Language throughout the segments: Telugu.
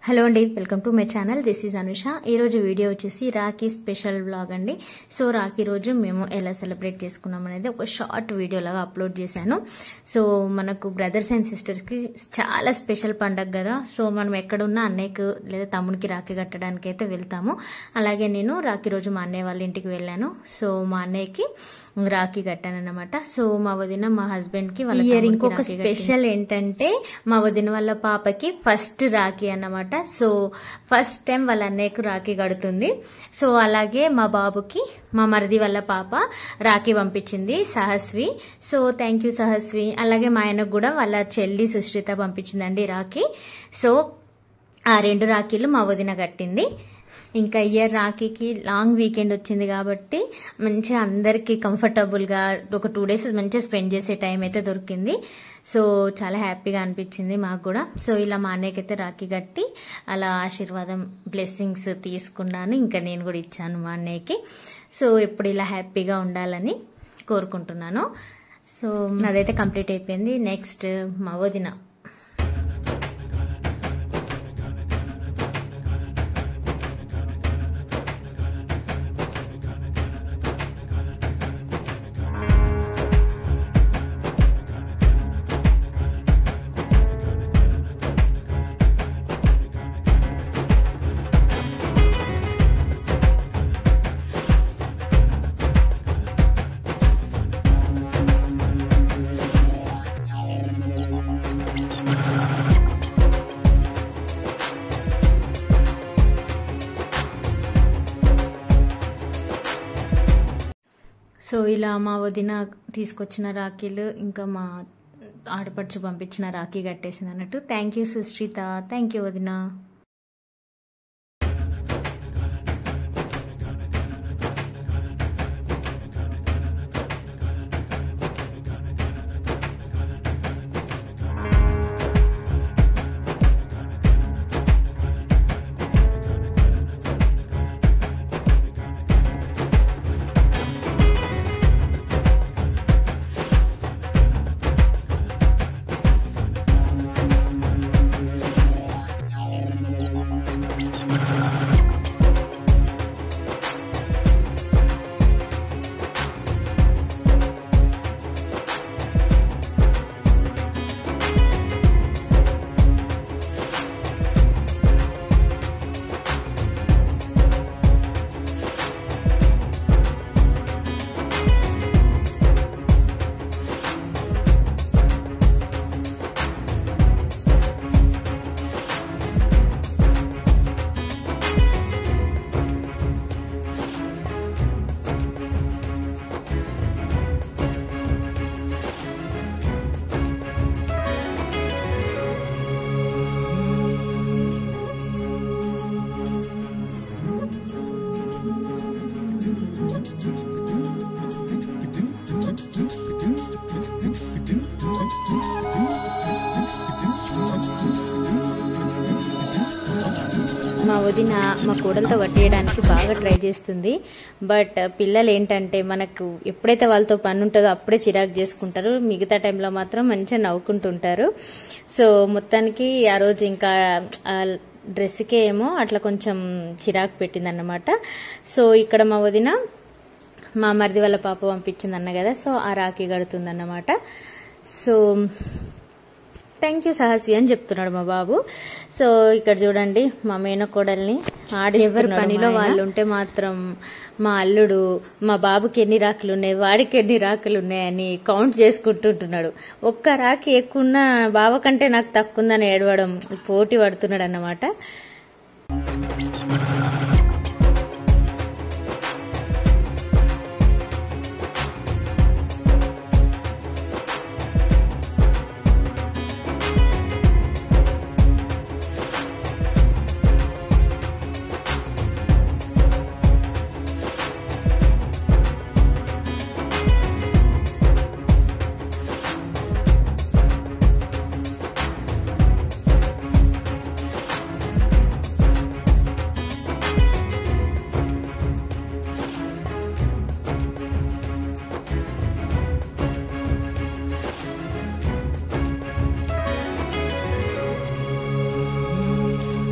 హలో అండి welcome to my channel this is Anusha ఈరోజు వీడియో వచ్చేసి రాఖీ స్పెషల్ వ్లాగ్ అండి సో రాఖీ రోజు మేము ఎలా సెలబ్రేట్ చేసుకున్నాం అనేది ఒక షార్ట్ వీడియో లాగా అప్లోడ్ చేశాను సో మనకు బ్రదర్స్ అండ్ సిస్టర్స్కి చాలా స్పెషల్ పండగ కదా సో మనం ఎక్కడున్నా అన్నయ్యకు లేదా తమ్మునికి రాఖీ కట్టడానికి అయితే వెళ్తాము అలాగే నేను రాఖీ రోజు మా అన్నయ్య వాళ్ళ ఇంటికి వెళ్ళాను సో మా అన్నయ్యకి రాఖీ కట్టాను అనమాట సో మా వదిన మా హస్బెండ్ కి వాళ్ళ ఇయర్ తమ్ముడికి ఇంకొక రాఖీ కట్టింది. స్పెషల్ ఏంటంటే మా వదిన వాళ్ళ పాపకి ఫస్ట్ రాఖీ అన్నమాట సో ఫస్ట్ టైం వాళ్ళ అన్నయ్యకు రాఖీ కడుతుంది సో అలాగే మా బాబుకి మా మరిది వాళ్ళ పాప రాఖీ పంపించింది Sahasvi so thank you Sahasvi అలాగే మా ఆయనకు కూడా వాళ్ళ చెల్లి సుశ్రిత పంపించిందండి రాఖీ సో ఆ రెండు రాఖీలు మా వదిన కట్టింది ఇంకా ఇయర్ రాఖీకి లాంగ్ వీకెండ్ వచ్చింది కాబట్టి మంచిగా అందరికీ కంఫర్టబుల్గా ఒక టూ డేస్ మంచిగా స్పెండ్ చేసే టైం అయితే దొరికింది సో చాలా హ్యాపీగా అనిపించింది మాకు కూడా సో ఇలా మా అన్నయ్యకి అయితే రాఖీ కట్టి అలా ఆశీర్వాదం బ్లెస్సింగ్స్ తీసుకున్నాను ఇంకా నేను కూడా ఇచ్చాను మా అన్నయ్యకి సో ఎప్పుడు ఇలా హ్యాపీగా ఉండాలని కోరుకుంటున్నాను సో అదైతే కంప్లీట్ అయిపోయింది నెక్స్ట్ మా వదిన సో ఇలా మా వదిన తీసుకొచ్చిన రాఖీలు ఇంకా మా ఆడపడుచు పంపించిన రాఖీ కట్టేసింది అన్నట్టు thank you Sushritha thank you వదిన మా వదిన మా కూడలతో కట్టేయడానికి బాగా ట్రై చేస్తుంది బట్ పిల్లలు ఏంటంటే మనకు ఎప్పుడైతే వాళ్ళతో పని ఉంటుందో అప్పుడే చిరాకు చేసుకుంటారు మిగతా టైంలో మాత్రం మంచిగా నవ్వుకుంటుంటారు సో మొత్తానికి ఆ రోజు ఇంకా ఆ డ్రెస్కే ఏమో అట్లా కొంచెం చిరాకు పెట్టిందన్నమాట సో ఇక్కడ మా వదిన మా మరిది వాళ్ళ పాప పంపించింది అన్న కదా సో ఆ రాఖీ కడుతుందన్నమాట సో థ్యాంక్ యూ సహస్వి అని చెప్తున్నాడు మా బాబు సో ఇక్కడ చూడండి మా మేనకోడల్ని ఆడి ఎవరి పనిలో వాళ్ళు ఉంటే మాత్రం మా అల్లుడు మా బాబుకి ఎన్ని రాకులు ఉన్నాయి వాడికి ఎన్ని రాకులు ఉన్నాయని కౌంట్ చేసుకుంటుంటున్నాడు ఒక్క రాకి ఎక్కువ బావ కంటే నాకు తక్కువ ఉందని ఏడవడం పోటీ పడుతున్నాడు అన్నమాట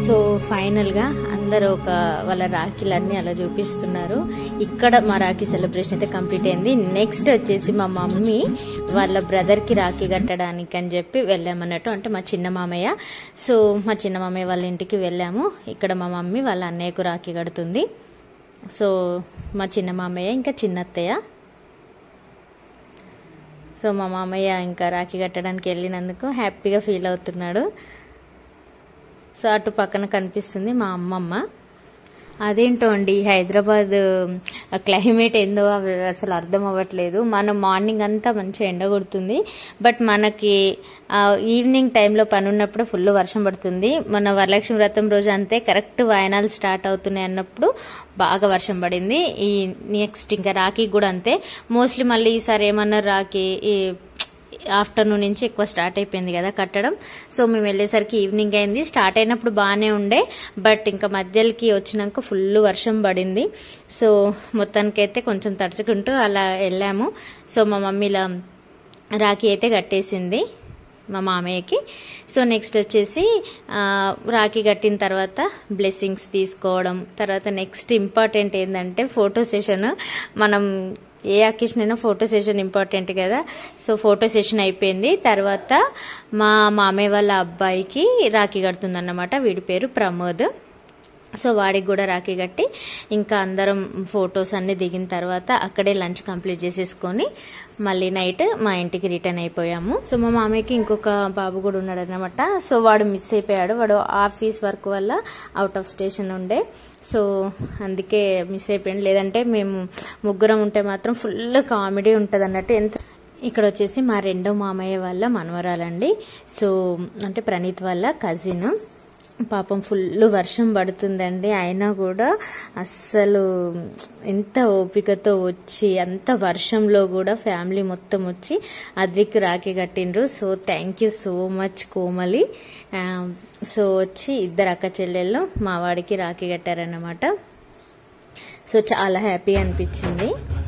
సో ఫైనల్గా అందరూ ఒక వాళ్ళ రాఖీలన్నీ అలా చూపిస్తున్నారు ఇక్కడ మా రాఖీ సెలబ్రేషన్ అయితే కంప్లీట్ అయింది నెక్స్ట్ వచ్చేసి మా మమ్మీ వాళ్ళ బ్రదర్కి రాఖీ కట్టడానికి అని చెప్పి వెళ్ళామన్నట్టు అంటే మా చిన్న మామయ్య సో మా చిన్న మామయ్య వాళ్ళ ఇంటికి వెళ్ళాము ఇక్కడ మా మమ్మీ వాళ్ళ అన్నయ్యకు రాఖీ కడుతుంది సో మా చిన్న మామయ్య ఇంకా చిన్నత్తయ్య సో మా మామయ్య ఇంకా రాఖీ కట్టడానికి వెళ్ళినందుకు హ్యాపీగా ఫీల్ అవుతున్నాడు సో అటు పక్కన కనిపిస్తుంది మా అమ్మమ్మ అదేంటో అండి హైదరాబాద్ క్లైమేట్ ఏందో అవి అసలు అర్థం అవ్వట్లేదు మనం మార్నింగ్ అంతా మంచిగా ఎండ కొడుతుంది బట్ మనకి ఆ, ఈవినింగ్ టైంలో పని ఉన్నప్పుడు ఫుల్ వర్షం పడుతుంది మన వరలక్ష్మి వ్రతం రోజు అంతే కరెక్ట్ వాయనాలు స్టార్ట్ అవుతున్నాయి అన్నప్పుడు బాగా వర్షం పడింది ఈ నెక్స్ట్ ఇంకా రాఖీ కూడా అంతే మోస్ట్లీ మళ్ళీ ఈసారి ఏమన్నారు రాఖీ ఈ ఆఫ్టర్నూన్ నుంచి ఎక్కువ స్టార్ట్ అయిపోయింది కదా కట్టడం సో మేము వెళ్ళేసరికి ఈవినింగ్ అయింది స్టార్ట్ అయినప్పుడు బాగానే ఉండే బట్ ఇంకా మధ్యలోకి వచ్చినాక ఫుల్ వర్షం పడింది సో మొత్తానికైతే కొంచెం తడుచుకుంటూ అలా వెళ్ళాము సో మా మమ్మీ ఇలా రాఖీ అయితే కట్టేసింది మా మామయ్యకి సో నెక్స్ట్ వచ్చేసి ఆ, రాఖీ కట్టిన తర్వాత బ్లెస్సింగ్స్ తీసుకోవడం తర్వాత నెక్స్ట్ ఇంపార్టెంట్ ఏంటంటే ఫోటో సెషన్ మనం ఏ అకేషన్ అయినా ఫోటో సెషన్ ఇంపార్టెంట్ కదా సో ఫోటో సెషన్ అయిపోయింది తర్వాత మా మామయ్య వాళ్ళ అబ్బాయికి రాఖీ కడుతుందన్నమాట వీడి పేరు ప్రమోద్ సో వాడికి కూడా రాఖీ కట్టి ఇంకా అందరం ఫొటోస్ అన్ని దిగిన తర్వాత అక్కడే లంచ్ కంప్లీట్ చేసేసుకొని మళ్ళీ నైట్ మా ఇంటికి రిటర్న్ అయిపోయాము సో మా మామయ్యకి ఇంకొక బాబు కూడా ఉన్నాడు అనమాట సో వాడు మిస్ అయిపోయాడు వాడు ఆఫీస్ వర్క్ వల్ల అవుట్ ఆఫ్ స్టేషన్ ఉండే సో అందుకే మిస్ అయిపోయాడు లేదంటే మేము ముగ్గురం ఉంటే మాత్రం ఫుల్ కామెడీ ఉంటుంది అన్నట్టు ఎంత ఇక్కడ వచ్చేసి మా రెండో మామయ్య వాళ్ళ మనవరాలండి సో అంటే ప్రణీత్ వాళ్ళ కజిన్ పాపం ఫుల్ వర్షం పడుతుందండి అయినా కూడా అస్సలు ఎంత ఓపికతో వచ్చి అంత వర్షంలో కూడా ఫ్యామిలీ మొత్తం వచ్చి అద్విక్ రాఖీ కట్టిండ్రు so thank you so much Komali ఆ, సో వచ్చి ఇద్దరు అక్క చెల్లెళ్ళు మా వాడికి రాఖీ కట్టారన్నమాట సో చాలా హ్యాపీ అనిపించింది